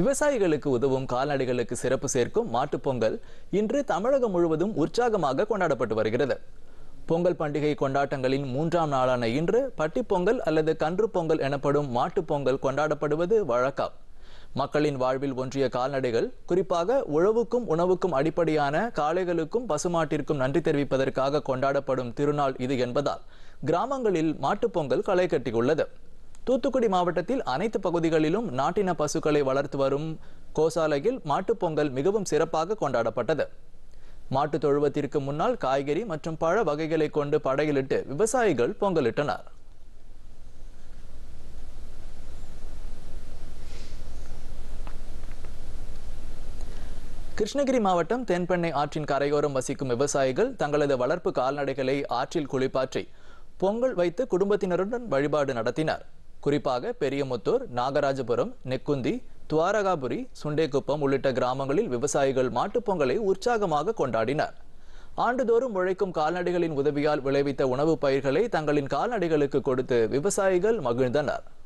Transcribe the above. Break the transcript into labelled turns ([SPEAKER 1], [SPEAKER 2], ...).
[SPEAKER 1] விவசாயிகளுக்கு உதவும் கால்நடைகளுக்கு சிறப்பு சேர்க்கும் மாட்டுப் பொங்கல் இன்று தமிழகம் முழுவதும் உற்சாகமாக கொண்டாடப்பட்டு வருகிறது பொங்கல் பண்டிகை கொண்டாட்டங்களின் மூன்றாம் நாளான இன்று பட்டிப்பொங்கல் அல்லது கன்று பொங்கல் எனப்படும் மாட்டுப் பொங்கல் கொண்டாடப்படுவது வழக்கம் மக்களின் வாழ்வில் ஒன்றிய கால்நடைகள் குறிப்பாக உழவுக்கும் உணவுக்கும் அடிப்படையான காளைகளுக்கும் பசுமாட்டிற்கும் நன்றி தெரிவிப்பதற்காக கொண்டாடப்படும் திருநாள் இது என்பதால் கிராமங்களில் மாட்டுப் பொங்கல் களை கட்டியுள்ளது தூத்துக்குடி மாவட்டத்தில் அனைத்து பகுதிகளிலும் நாட்டின பசுக்களை வளர்த்து வரும் கோசாலையில் மாட்டுப் பொங்கல் மிகவும் சிறப்பாக கொண்டாடப்பட்டது மாட்டு தொழுவத்திற்கு முன்னால் காய்கறி மற்றும் பழ வகைகளை கொண்டு படையிலிட்டு விவசாயிகள் பொங்கலிட்டனர் கிருஷ்ணகிரி மாவட்டம் தென்பெண்ணை ஆற்றின் கரையோரம் வசிக்கும் விவசாயிகள் தங்களது வளர்ப்பு கால்நடைகளை ஆற்றில் குளிப்பாற்றி பொங்கல் வைத்து குடும்பத்தினருடன் வழிபாடு நடத்தினர் குறிப்பாக பெரியமுத்தூர் நாகராஜபுரம் நெக்குந்தி துவாரகாபுரி சுண்டேக்குப்பம் உள்ளிட்ட கிராமங்களில் விவசாயிகள் மாட்டுப் பொங்கலை உற்சாகமாக கொண்டாடினர் ஆண்டுதோறும் உழைக்கும் கால்நடைகளின் உதவியால் விளைவித்த உணவுப் பயிர்களை தங்களின் கால்நடைகளுக்கு கொடுத்து விவசாயிகள் மகிழ்ந்தனர்